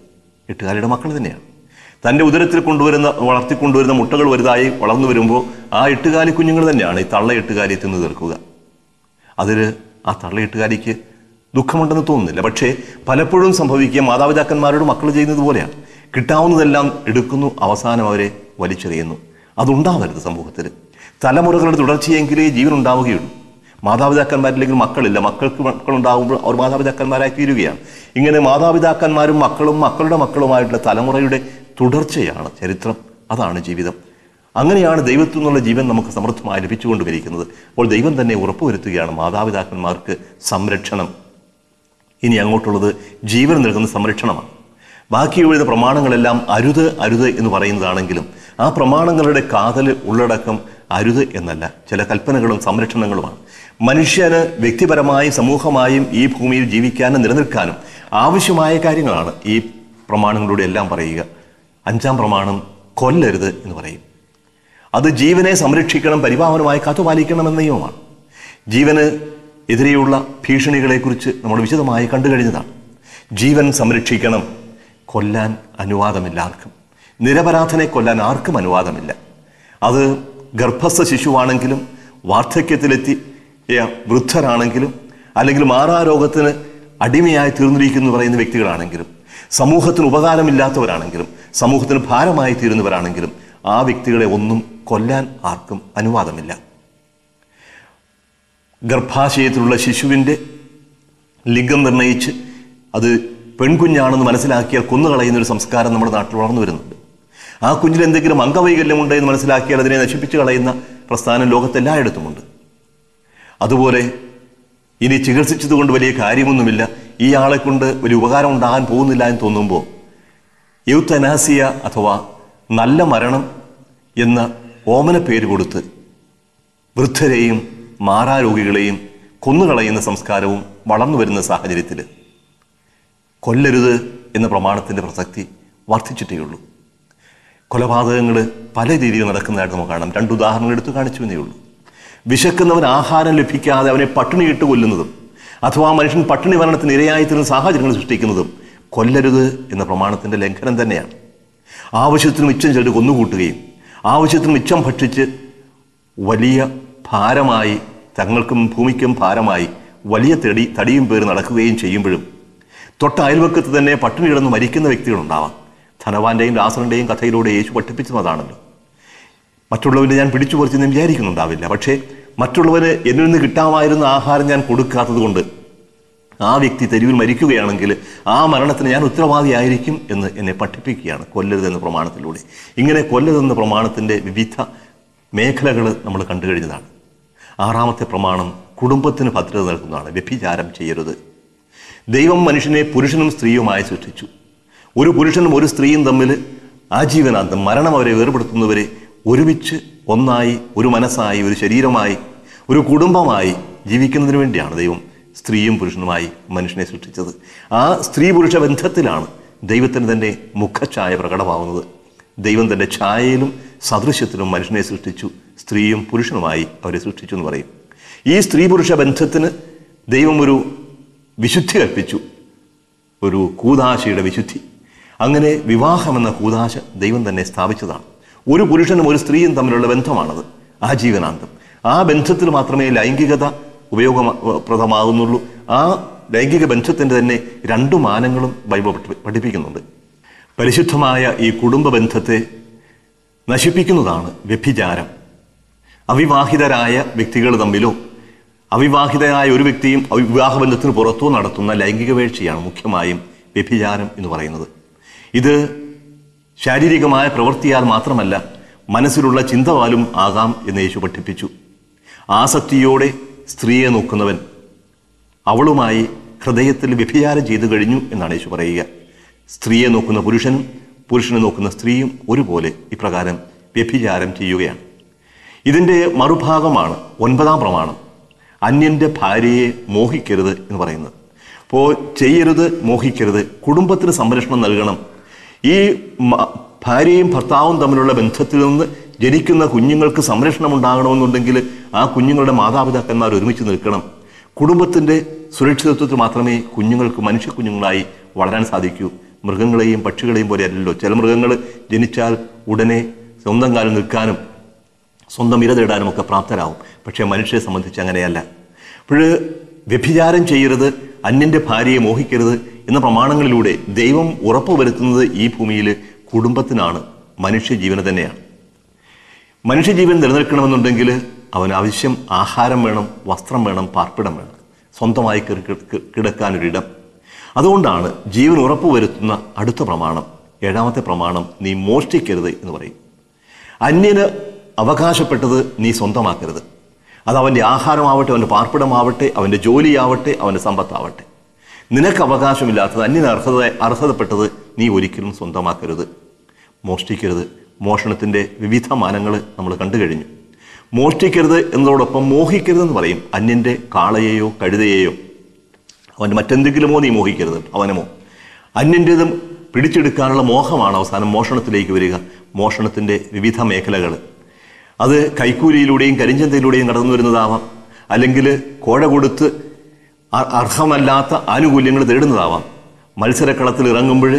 എട്ടുകാലിയുടെ മക്കൾ തന്നെയാണ് തൻ്റെ ഉദരത്തിൽ കൊണ്ടുവരുന്ന വളർത്തിക്കൊണ്ടുവരുന്ന മുട്ടകൾ വലുതായി വളർന്നു വരുമ്പോൾ ആ എട്ടുകാലി കുഞ്ഞുങ്ങൾ തന്നെയാണ് ഈ തള്ള എട്ടുകാലി തിന്നു തീർക്കുക അതിൽ ആ തള്ള എട്ടുകാലിക്ക് ദുഃഖമുണ്ടെന്ന് തോന്നുന്നില്ല പക്ഷേ പലപ്പോഴും സംഭവിക്കുക മാതാപിതാക്കന്മാരോട് മക്കൾ ചെയ്യുന്നത് പോലെയാണ് കിട്ടാവുന്നതെല്ലാം എടുക്കുന്നു അവസാനം അവരെ വലിച്ചെറിയുന്നു അതുണ്ടാവരുത് സമൂഹത്തിൽ തലമുറകളുടെ തുടർച്ചയെങ്കിലേ ജീവൻ ഉണ്ടാവുകയുള്ളൂ മാതാപിതാക്കന്മാരില്ലെങ്കിൽ മക്കളില്ല മക്കൾക്ക് മക്കളുണ്ടാകുമ്പോൾ അവർ മാതാപിതാക്കന്മാരായി തീരുകയാണ് ഇങ്ങനെ മാതാപിതാക്കന്മാരും മക്കളും മക്കളുടെ മക്കളുമായിട്ടുള്ള തലമുറയുടെ തുടർച്ചയാണ് ചരിത്രം അതാണ് ജീവിതം അങ്ങനെയാണ് ദൈവത്തിൽ നിന്നുള്ള ജീവൻ നമുക്ക് സമൃദ്ധമായി ലഭിച്ചുകൊണ്ടിരിക്കുന്നത് അപ്പോൾ ദൈവം തന്നെ ഉറപ്പുവരുത്തുകയാണ് മാതാപിതാക്കന്മാർക്ക് സംരക്ഷണം ഇനി അങ്ങോട്ടുള്ളത് ജീവൻ നൽകുന്ന സംരക്ഷണമാണ് ബാക്കി എഴുതുന്ന പ്രമാണങ്ങളെല്ലാം അരുത് അരുത് എന്ന് പറയുന്നതാണെങ്കിലും ആ പ്രമാണങ്ങളുടെ കാതൽ ഉള്ളടക്കം അരുത് എന്നല്ല ചില കൽപ്പനകളും സംരക്ഷണങ്ങളുമാണ് മനുഷ്യന് വ്യക്തിപരമായും സമൂഹമായും ഈ ഭൂമിയിൽ ജീവിക്കാനും നിലനിൽക്കാനും ആവശ്യമായ കാര്യങ്ങളാണ് ഈ പ്രമാണങ്ങളുടെ എല്ലാം പറയുക അഞ്ചാം പ്രമാണം കൊല്ലരുത് എന്ന് പറയും അത് ജീവനെ സംരക്ഷിക്കണം പരിപാവനമായി കാത്തുപാലിക്കണമെന്ന നിയമമാണ് ജീവന് എതിരെയുള്ള ഭീഷണികളെക്കുറിച്ച് നമ്മൾ വിശദമായി കണ്ടു കഴിഞ്ഞതാണ് ജീവൻ സംരക്ഷിക്കണം കൊല്ലാൻ അനുവാദമില്ല ആർക്കും നിരപരാധനെ കൊല്ലാൻ ആർക്കും അനുവാദമില്ല അത് ഗർഭസ്ഥ ശിശുവാണെങ്കിലും വാർദ്ധക്യത്തിലെത്തി ഏ, വൃദ്ധരാണെങ്കിലും അല്ലെങ്കിൽ മാറാരോഗത്തിന് അടിമയായി തീർന്നിരിക്കുന്നു പറയുന്ന വ്യക്തികളാണെങ്കിലും സമൂഹത്തിന് ഉപകാരമില്ലാത്തവരാണെങ്കിലും സമൂഹത്തിന് ഭാരമായി തീരുന്നവരാണെങ്കിലും ആ വ്യക്തികളെ ഒന്നും കൊല്ലാൻ ആർക്കും അനുവാദമില്ല ഗർഭാശയത്തിലുള്ള ശിശുവിൻ്റെ ലിംഗം നിർണയിച്ച് അത് പെൺകുഞ്ഞാണെന്ന് മനസ്സിലാക്കിയാൽ കൊന്നുകളയുന്ന ഒരു സംസ്കാരം നമ്മുടെ നാട്ടിൽ വളർന്നു വരുന്നുണ്ട് ആ കുഞ്ഞിൽ എന്തെങ്കിലും അംഗവൈകല്യമുണ്ട് എന്ന് മനസ്സിലാക്കിയാൽ അതിനെ നശിപ്പിച്ചു കളയുന്ന പ്രസ്ഥാനം ലോകത്തെല്ലായിടത്തുമുണ്ട് അതുപോലെ ഇനി ചികിത്സിച്ചതുകൊണ്ട് വലിയ കാര്യമൊന്നുമില്ല ഈ ആളെ കൊണ്ട് വലിയ ഉപകാരം ഉണ്ടാകാൻ പോകുന്നില്ല എന്ന് തോന്നുമ്പോൾ യൂത്തനാസിയ അഥവാ നല്ല മരണം എന്ന ഓമന പേര് കൊടുത്ത് വൃദ്ധരെയും മാറാരോഗികളെയും കൊന്നുകളയുന്ന സംസ്കാരവും വളർന്നു വരുന്ന സാഹചര്യത്തിൽ കൊല്ലരുത് എന്ന പ്രമാണത്തിൻ്റെ പ്രസക്തി വർദ്ധിച്ചിട്ടേ ഉള്ളൂ കൊലപാതകങ്ങൾ പല രീതിയിൽ നടക്കുന്നതായിട്ട് നമുക്ക് കാണാം രണ്ട് ഉദാഹരണങ്ങൾ എടുത്തു കാണിച്ചു എന്നേ ഉള്ളൂ വിശക്കുന്നവൻ ആഹാരം ലഭിക്കാതെ അവനെ പട്ടിണിയിട്ട് കൊല്ലുന്നതും അഥവാ മനുഷ്യൻ പട്ടിണി മരണത്തിന് ഇരയായിത്തീരുന്ന സാഹചര്യങ്ങൾ സൃഷ്ടിക്കുന്നതും കൊല്ലരുത് എന്ന പ്രമാണത്തിൻ്റെ ലംഘനം തന്നെയാണ് ആവശ്യത്തിന് മിച്ചം ചിലർ കൊന്നുകൂട്ടുകയും ആവശ്യത്തിന് മിച്ചം ഭക്ഷിച്ച് വലിയ ഭാരമായി തങ്ങൾക്കും ഭൂമിക്കും ഭാരമായി വലിയ തടി തടിയും പേര് നടക്കുകയും ചെയ്യുമ്പോഴും തൊട്ട അയൽവക്കത്ത് തന്നെ പട്ടിണി കിടന്ന് മരിക്കുന്ന വ്യക്തികളുണ്ടാവാം ധനവാന്റെയും ലാസറിൻ്റെയും കഥയിലൂടെ യേശു പഠിപ്പിച്ചത് അതാണല്ലോ മറ്റുള്ളവരെ ഞാൻ പിടിച്ചു പറിച്ചെന്ന് വിചാരിക്കുന്നുണ്ടാവില്ല പക്ഷേ മറ്റുള്ളവന് എന്നിൽ നിന്ന് കിട്ടാമായിരുന്ന ആഹാരം ഞാൻ കൊടുക്കാത്തത് കൊണ്ട് ആ വ്യക്തി തെരുവിൽ മരിക്കുകയാണെങ്കിൽ ആ മരണത്തിന് ഞാൻ ഉത്തരവാദിയായിരിക്കും എന്ന് എന്നെ പഠിപ്പിക്കുകയാണ് കൊല്ലരുതെന്ന പ്രമാണത്തിലൂടെ ഇങ്ങനെ കൊല്ലരുതെന്ന പ്രമാണത്തിൻ്റെ വിവിധ മേഖലകൾ നമ്മൾ കണ്ടു കഴിഞ്ഞതാണ് ആറാമത്തെ പ്രമാണം കുടുംബത്തിന് ഭദ്രത നൽകുന്നതാണ് വ്യഭിചാരം ചെയ്യരുത് ദൈവം മനുഷ്യനെ പുരുഷനും സ്ത്രീയുമായി സൃഷ്ടിച്ചു ഒരു പുരുഷനും ഒരു സ്ത്രീയും തമ്മിൽ ആജീവനാന്തം മരണം അവരെ വേർപെടുത്തുന്നവരെ ഒരുമിച്ച് ഒന്നായി ഒരു മനസ്സായി ഒരു ശരീരമായി ഒരു കുടുംബമായി ജീവിക്കുന്നതിന് വേണ്ടിയാണ് ദൈവം സ്ത്രീയും പുരുഷനുമായി മനുഷ്യനെ സൃഷ്ടിച്ചത് ആ സ്ത്രീ പുരുഷ ബന്ധത്തിലാണ് ദൈവത്തിന് തന്നെ മുഖഛായ പ്രകടമാവുന്നത് ദൈവം തൻ്റെ ഛായയിലും സദൃശ്യത്തിലും മനുഷ്യനെ സൃഷ്ടിച്ചു സ്ത്രീയും പുരുഷനുമായി അവരെ സൃഷ്ടിച്ചു എന്ന് പറയും ഈ സ്ത്രീ പുരുഷ ബന്ധത്തിന് ദൈവം ഒരു വിശുദ്ധി കൽപ്പിച്ചു ഒരു കൂതാശയുടെ വിശുദ്ധി അങ്ങനെ വിവാഹമെന്ന കൂതാശ ദൈവം തന്നെ സ്ഥാപിച്ചതാണ് ഒരു പുരുഷനും ഒരു സ്ത്രീയും തമ്മിലുള്ള ബന്ധമാണത് ആജീവനാന്തം ആ ബന്ധത്തിൽ മാത്രമേ ലൈംഗികത ഉപയോഗപ്രദമാകുന്നുള്ളൂ ആ ലൈംഗിക ബന്ധത്തിൻ്റെ തന്നെ രണ്ടു മാനങ്ങളും ബൈബിൾ പഠി- പഠിപ്പിക്കുന്നുണ്ട് പരിശുദ്ധമായ ഈ കുടുംബ ബന്ധത്തെ നശിപ്പിക്കുന്നതാണ് വ്യഭിചാരം അവിവാഹിതരായ വ്യക്തികൾ തമ്മിലോ അവിവാഹിതനായ ഒരു വ്യക്തിയും വിവാഹബന്ധത്തിന് പുറത്തോ നടത്തുന്ന ലൈംഗിക വീഴ്ചയാണ് മുഖ്യമായും വ്യഭിചാരം എന്ന് പറയുന്നത് ഇത് ശാരീരികമായ പ്രവൃത്തിയാൽ മാത്രമല്ല മനസ്സിലുള്ള ചിന്തവാലും ആകാം എന്ന് യേശു പഠിപ്പിച്ചു ആസക്തിയോടെ സ്ത്രീയെ നോക്കുന്നവൻ അവളുമായി ഹൃദയത്തിൽ വ്യഭിചാരം ചെയ്തു കഴിഞ്ഞു എന്നാണ് യേശു പറയുക സ്ത്രീയെ നോക്കുന്ന പുരുഷനും പുരുഷനെ നോക്കുന്ന സ്ത്രീയും ഒരുപോലെ ഇപ്രകാരം വ്യഭിചാരം ചെയ്യുകയാണ് ഇതിൻ്റെ മറുഭാഗമാണ് ഒൻപതാം പ്രമാണം അന്യൻ്റെ ഭാര്യയെ മോഹിക്കരുത് എന്ന് പറയുന്നത് അപ്പോൾ ചെയ്യരുത് മോഹിക്കരുത് കുടുംബത്തിന് സംരക്ഷണം നൽകണം ഈ മ- ഭാര്യയും ഭർത്താവും തമ്മിലുള്ള ബന്ധത്തിൽ നിന്ന് ജനിക്കുന്ന കുഞ്ഞുങ്ങൾക്ക് സംരക്ഷണം ഉണ്ടാകണമെന്നുണ്ടെങ്കിൽ ആ കുഞ്ഞുങ്ങളുടെ മാതാപിതാക്കന്മാർ ഒരുമിച്ച് നിൽക്കണം കുടുംബത്തിൻ്റെ സുരക്ഷിതത്വത്തിൽ മാത്രമേ കുഞ്ഞുങ്ങൾക്ക് മനുഷ്യ കുഞ്ഞുങ്ങളായി വളരാൻ സാധിക്കൂ മൃഗങ്ങളെയും പക്ഷികളെയും പോലെ അല്ലല്ലോ ചില മൃഗങ്ങൾ ജനിച്ചാൽ ഉടനെ സ്വന്തം കാലം നിൽക്കാനും സ്വന്തം ഇര തേടാനും ഒക്കെ പ്രാപ്തരാകും പക്ഷേ മനുഷ്യരെ സംബന്ധിച്ച് അങ്ങനെയല്ല അപ്പോൾ വ്യഭിചാരം ചെയ്യരുത് അന്യൻ്റെ ഭാര്യയെ മോഹിക്കരുത് എന്ന പ്രമാണങ്ങളിലൂടെ ദൈവം ഉറപ്പുവരുത്തുന്നത് ഈ ഭൂമിയിൽ കുടുംബത്തിനാണ് മനുഷ്യജീവന് തന്നെയാണ് മനുഷ്യജീവൻ നിലനിൽക്കണമെന്നുണ്ടെങ്കിൽ അവന് ആവശ്യം ആഹാരം വേണം വസ്ത്രം വേണം പാർപ്പിടം വേണം സ്വന്തമായി കിട- കിട- കിടക്കാനൊരിടം അതുകൊണ്ടാണ് ജീവൻ ഉറപ്പുവരുത്തുന്ന അടുത്ത പ്രമാണം ഏഴാമത്തെ പ്രമാണം നീ മോഷ്ടിക്കരുത് എന്ന് പറയും അന്യന് അവകാശപ്പെട്ടത് നീ സ്വന്തമാക്കരുത് അത് അവൻ്റെ ആഹാരമാവട്ടെ അവൻ്റെ പാർപ്പിടമാവട്ടെ അവൻ്റെ ജോലിയാവട്ടെ അവൻ്റെ സമ്പത്താവട്ടെ നിനക്ക് അവകാശമില്ലാത്തത് അന്യന് അർഹത അർഹതപ്പെട്ടത് നീ ഒരിക്കലും സ്വന്തമാക്കരുത് മോഷ്ടിക്കരുത് മോഷണത്തിൻ്റെ വിവിധ മാനങ്ങൾ നമ്മൾ കണ്ടു കഴിഞ്ഞു മോഷ്ടിക്കരുത് എന്നതോടൊപ്പം മോഹിക്കരുതെന്ന് പറയും അന്യൻ്റെ കാളയെയോ കഴുതയെയോ അവൻ്റെ മറ്റെന്തെങ്കിലുമോ നീ മോഹിക്കരുത് അവനമോ അന്യൻ്റേതും പിടിച്ചെടുക്കാനുള്ള മോഹമാണ് അവസാനം മോഷണത്തിലേക്ക് വരിക മോഷണത്തിൻ്റെ വിവിധ മേഖലകൾ അത് കൈക്കൂലിയിലൂടെയും കരിഞ്ചന്തയിലൂടെയും കടന്നു വരുന്നതാവാം അല്ലെങ്കിൽ കോഴ കൊടുത്ത് അ- അർഹമല്ലാത്ത ആനുകൂല്യങ്ങൾ തേടുന്നതാവാം മത്സരക്കളത്തിൽ ഇറങ്ങുമ്പോൾ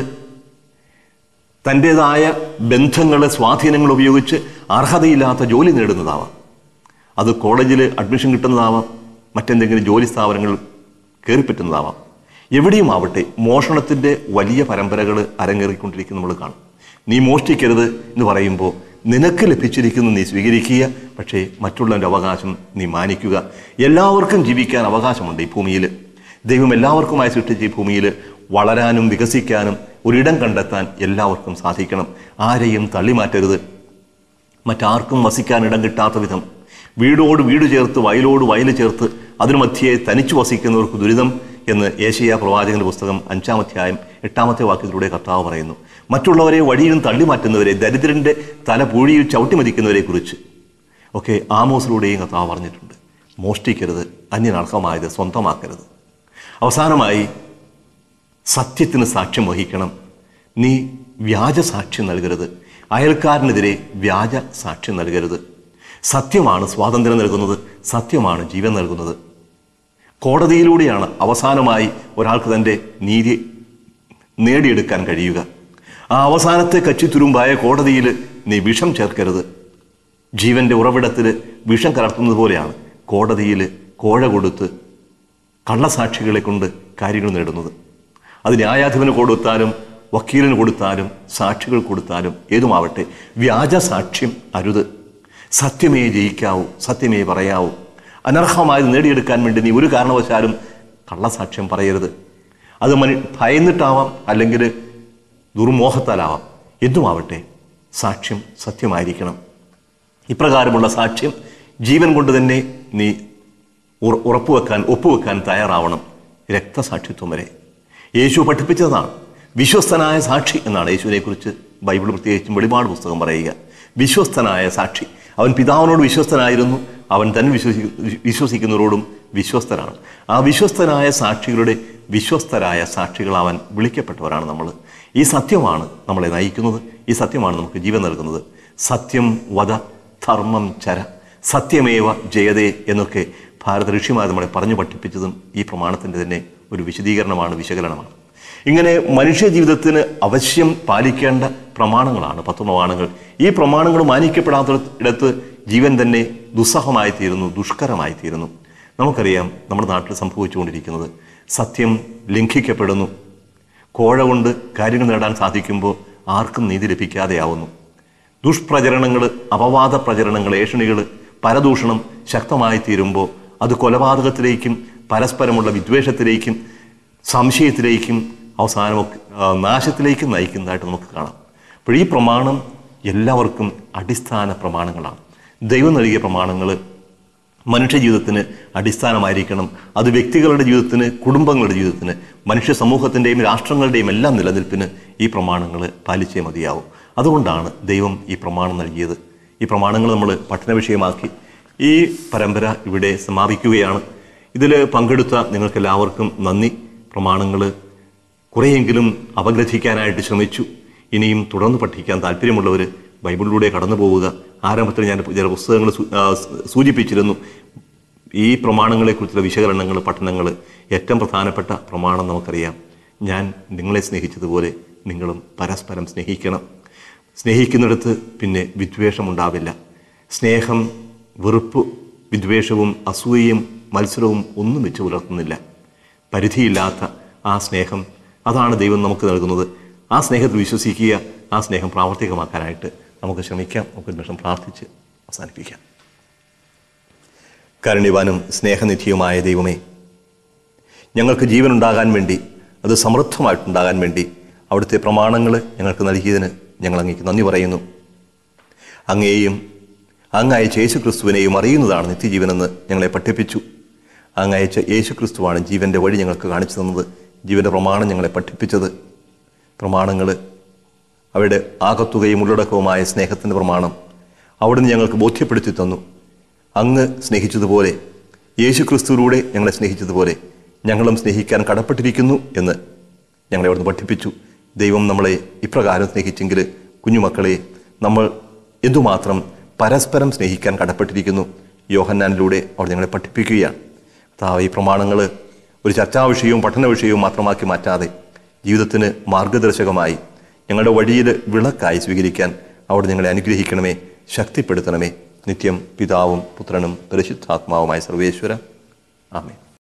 തൻ്റേതായ ബന്ധങ്ങൾ സ്വാധീനങ്ങൾ ഉപയോഗിച്ച് അർഹതയില്ലാത്ത ജോലി നേടുന്നതാവാം അത് കോളേജിൽ അഡ്മിഷൻ കിട്ടുന്നതാവാം മറ്റെന്തെങ്കിലും ജോലി സ്ഥാപനങ്ങൾ കയറിപ്പറ്റുന്നതാവാം എവിടെയും ആവട്ടെ മോഷണത്തിൻ്റെ വലിയ പരമ്പരകൾ അരങ്ങേറിക്കൊണ്ടിരിക്കുന്ന നമ്മൾ കാണും നീ മോഷ്ടിക്കരുത് എന്ന് പറയുമ്പോൾ നിനക്ക് ലഭിച്ചിരിക്കുന്നു നീ സ്വീകരിക്കുക പക്ഷേ മറ്റുള്ളവൻ്റെ അവകാശം നീ മാനിക്കുക എല്ലാവർക്കും ജീവിക്കാൻ അവകാശമുണ്ട് ഈ ഭൂമിയിൽ ദൈവം എല്ലാവർക്കുമായി സൃഷ്ടിച്ച ഈ ഭൂമിയിൽ വളരാനും വികസിക്കാനും ഒരിടം കണ്ടെത്താൻ എല്ലാവർക്കും സാധിക്കണം ആരെയും തള്ളിമാറ്റരുത് മറ്റാർക്കും വസിക്കാൻ ഇടം കിട്ടാത്ത വിധം വീടോട് വീട് ചേർത്ത് വയലോട് വയൽ ചേർത്ത് അതിനു മധ്യേ തനിച്ചു വസിക്കുന്നവർക്ക് ദുരിതം എന്ന് ഏഷ്യ പ്രവാചകന്റെ പുസ്തകം അഞ്ചാമധ്യായം എട്ടാമത്തെ വാക്യത്തിലൂടെ കർത്താവ് പറയുന്നു മറ്റുള്ളവരെ വഴിയിലും തള്ളിമാറ്റുന്നവരെ ദരിദ്രന്റെ തല പൂഴിയിൽ ചവിട്ടിമതിക്കുന്നവരെ കുറിച്ച് ഒക്കെ ആമോസിലൂടെയും കർത്താവ് പറഞ്ഞിട്ടുണ്ട് മോഷ്ടിക്കരുത് അന്യനർഹമായത് സ്വന്തമാക്കരുത് അവസാനമായി സത്യത്തിന് സാക്ഷ്യം വഹിക്കണം നീ വ്യാജ സാക്ഷ്യം നൽകരുത് അയൽക്കാരനെതിരെ വ്യാജ സാക്ഷ്യം നൽകരുത് സത്യമാണ് സ്വാതന്ത്ര്യം നൽകുന്നത് സത്യമാണ് ജീവൻ നൽകുന്നത് കോടതിയിലൂടെയാണ് അവസാനമായി ഒരാൾക്ക് തൻ്റെ നീതി നേടിയെടുക്കാൻ കഴിയുക ആ അവസാനത്തെ കച്ചിത്തുരുമ്പായ കോടതിയിൽ നീ വിഷം ചേർക്കരുത് ജീവന്റെ ഉറവിടത്തിൽ വിഷം കലർത്തുന്നത് പോലെയാണ് കോടതിയിൽ കോഴ കൊടുത്ത് കള്ളസാക്ഷികളെ കൊണ്ട് കാര്യങ്ങൾ നേടുന്നത് അത് ന്യായാധിപന് കൊടുത്താലും വക്കീലിന് കൊടുത്താലും സാക്ഷികൾ കൊടുത്താലും ഏതുമാവട്ടെ വ്യാജ സാക്ഷ്യം അരുത് സത്യമേ ജയിക്കാവൂ സത്യമേ പറയാവൂ അനർഹമായത് നേടിയെടുക്കാൻ വേണ്ടി നീ ഒരു കാരണവശാലും കള്ളസാക്ഷ്യം പറയരുത് അത് മനു ഭയന്നിട്ടാവാം അല്ലെങ്കിൽ ദുർമോഹത്താലാവാം എന്തുമാവട്ടെ സാക്ഷ്യം സത്യമായിരിക്കണം ഇപ്രകാരമുള്ള സാക്ഷ്യം ജീവൻ കൊണ്ട് തന്നെ നീ ഉറ- ഉറപ്പുവെക്കാൻ ഒപ്പുവെക്കാൻ തയ്യാറാവണം രക്തസാക്ഷിത്വം വരെ യേശു പഠിപ്പിച്ചതാണ് വിശ്വസ്തനായ സാക്ഷി എന്നാണ് യേശുവിനെ കുറിച്ച് ബൈബിൾ പ്രത്യേകിച്ചും വെളിപാട് പുസ്തകം പറയുക വിശ്വസ്തനായ സാക്ഷി അവൻ പിതാവിനോട് വിശ്വസ്തനായിരുന്നു അവൻ തന്നെ വിശ്വസി വിശ്വസിക്കുന്നവരോടും വിശ്വസ്തനാണ് ആ വിശ്വസ്തനായ സാക്ഷികളുടെ വിശ്വസ്തരായ സാക്ഷികളാവാൻ വിളിക്കപ്പെട്ടവരാണ് നമ്മൾ ഈ സത്യമാണ് നമ്മളെ നയിക്കുന്നത് ഈ സത്യമാണ് നമുക്ക് ജീവൻ നൽകുന്നത് സത്യം വധ ധർമ്മം ചര സത്യമേവ ജയതേ എന്നൊക്കെ ഭാരത ഋഷിമാർ നമ്മളെ പറഞ്ഞു പഠിപ്പിച്ചതും ഈ പ്രമാണത്തിൻ്റെ തന്നെ ഒരു വിശദീകരണമാണ് വിശകലനമാണ് ഇങ്ങനെ മനുഷ്യ ജീവിതത്തിന് അവശ്യം പാലിക്കേണ്ട പ്രമാണങ്ങളാണ് പത്ത് പ്രമാണങ്ങൾ ഈ പ്രമാണങ്ങൾ മാനിക്കപ്പെടാത്തിടത്ത് ജീവൻ തന്നെ ദുസ്സഹമായി തീരുന്നു ദുഷ്കരമായി തീരുന്നു നമുക്കറിയാം നമ്മുടെ നാട്ടിൽ സംഭവിച്ചുകൊണ്ടിരിക്കുന്നത് സത്യം ലംഘിക്കപ്പെടുന്നു കോഴ കൊണ്ട് കാര്യങ്ങൾ നേടാൻ സാധിക്കുമ്പോൾ ആർക്കും നീതി ലഭിക്കാതെയാവുന്നു ദുഷ്പ്രചരണങ്ങൾ അപവാദ പ്രചരണങ്ങൾ ഏഷണികൾ പരദൂഷണം ശക്തമായി തീരുമ്പോൾ അത് കൊലപാതകത്തിലേക്കും പരസ്പരമുള്ള വിദ്വേഷത്തിലേക്കും സംശയത്തിലേക്കും അവസാനമൊക്കെ ആ, നാശത്തിലേക്കും നയിക്കുന്നതായിട്ട് നമുക്ക് കാണാം അപ്പോൾ ഈ പ്രമാണം എല്ലാവർക്കും അടിസ്ഥാന പ്രമാണങ്ങളാണ് ദൈവം നൽകിയ പ്രമാണങ്ങൾ മനുഷ്യ ജീവിതത്തിന് അടിസ്ഥാനമായിരിക്കണം അത് വ്യക്തികളുടെ ജീവിതത്തിന് കുടുംബങ്ങളുടെ ജീവിതത്തിന് മനുഷ്യ സമൂഹത്തിൻ്റെയും രാഷ്ട്രങ്ങളുടെയും എല്ലാം നിലനിൽപ്പിന് ഈ പ്രമാണങ്ങൾ പാലിച്ചേ മതിയാവും അതുകൊണ്ടാണ് ദൈവം ഈ പ്രമാണം നൽകിയത് ഈ പ്രമാണങ്ങൾ നമ്മൾ പഠന വിഷയമാക്കി ഈ പരമ്പര ഇവിടെ സമാപിക്കുകയാണ് ഇതിൽ പങ്കെടുത്ത നിങ്ങൾക്കെല്ലാവർക്കും നന്ദി പ്രമാണങ്ങൾ കുറേയെങ്കിലും അപഗ്രഥിക്കാനായിട്ട് ശ്രമിച്ചു ഇനിയും തുടർന്ന് പഠിക്കാൻ താല്പര്യമുള്ളവർ ബൈബിളിലൂടെ കടന്നു പോവുക ആരംഭത്തിൽ ഞാൻ ചില പുസ്തകങ്ങൾ സൂ- ആ, സൂചിപ്പിച്ചിരുന്നു ഈ പ്രമാണങ്ങളെക്കുറിച്ചുള്ള വിശകലനങ്ങൾ പഠനങ്ങൾ ഏറ്റവും പ്രധാനപ്പെട്ട പ്രമാണം നമുക്കറിയാം ഞാൻ നിങ്ങളെ സ്നേഹിച്ചതുപോലെ നിങ്ങളും പരസ്പരം സ്നേഹിക്കണം സ്നേഹിക്കുന്നിടത്ത് പിന്നെ വിദ്വേഷമുണ്ടാവില്ല സ്നേഹം വെറുപ്പ് വിദ്വേഷവും അസൂയയും മത്സരവും ഒന്നും വെച്ച് പുലർത്തുന്നില്ല പരിധിയില്ലാത്ത ആ സ്നേഹം അതാണ് ദൈവം നമുക്ക് നൽകുന്നത് ആ സ്നേഹത്തിൽ വിശ്വസിക്കുക ആ സ്നേഹം പ്രാവർത്തികമാക്കാനായിട്ട് നമുക്ക് ശ്രമിക്കാം നമുക്ക് ഒരു നിമിഷം പ്രാർത്ഥിച്ച് അവസാനിപ്പിക്കാം കരുണിവാനും സ്നേഹനിധിയുമായ ദൈവമേ ഞങ്ങൾക്ക് ജീവനുണ്ടാകാൻ വേണ്ടി അത് സമൃദ്ധമായിട്ടുണ്ടാകാൻ വേണ്ടി അവിടുത്തെ പ്രമാണങ്ങൾ ഞങ്ങൾക്ക് നൽകിയതിന് ഞങ്ങൾ അങ്ങേക്ക് നന്ദി പറയുന്നു അങ്ങയെയും അങ്ങ് അയച്ച യേശു ക്രിസ്തുവിനെയും അറിയുന്നതാണ് നിത്യജീവനെന്ന് ഞങ്ങളെ പഠിപ്പിച്ചു അങ്ങ് അയച്ച യേശു ക്രിസ്തുവാണ് ജീവൻ്റെ വഴി ഞങ്ങൾക്ക് കാണിച്ചു തന്നത് ജീവൻ്റെ പ്രമാണം ഞങ്ങളെ പഠിപ്പിച്ചത് പ്രമാണങ്ങൾ അവയുടെ ആകത്തുകയും ഉള്ളടക്കവുമായ സ്നേഹത്തിൻ്റെ പ്രമാണം അവിടുന്ന് ഞങ്ങൾക്ക് ബോധ്യപ്പെടുത്തി തന്നു അങ്ങ് സ്നേഹിച്ചതുപോലെ യേശു ക്രിസ്തുവിലൂടെ ഞങ്ങളെ സ്നേഹിച്ചതുപോലെ ഞങ്ങളും സ്നേഹിക്കാൻ കടപ്പെട്ടിരിക്കുന്നു എന്ന് ഞങ്ങളെ അവിടുന്ന് പഠിപ്പിച്ചു ദൈവം നമ്മളെ ഇപ്രകാരം സ്നേഹിച്ചെങ്കിൽ കുഞ്ഞുമക്കളെ നമ്മൾ എന്തുമാത്രം പരസ്പരം സ്നേഹിക്കാൻ കടപ്പെട്ടിരിക്കുന്നു യോഹന്നാനിലൂടെ അവിടെ ഞങ്ങളെ പഠിപ്പിക്കുകയാണ് അതാവ് ഈ പ്രമാണങ്ങൾ ഒരു ചർച്ചാ വിഷയവും പഠന വിഷയവും മാത്രമാക്കി മാറ്റാതെ ജീവിതത്തിന് മാർഗദർശകമായി ഞങ്ങളുടെ വഴിയിൽ വിളക്കായി സ്വീകരിക്കാൻ അവിടെ ഞങ്ങളെ അനുഗ്രഹിക്കണമേ ശക്തിപ്പെടുത്തണമേ നിത്യം പിതാവും പുത്രനും പരിശുദ്ധാത്മാവുമായ സർവേശ്വര ആമേ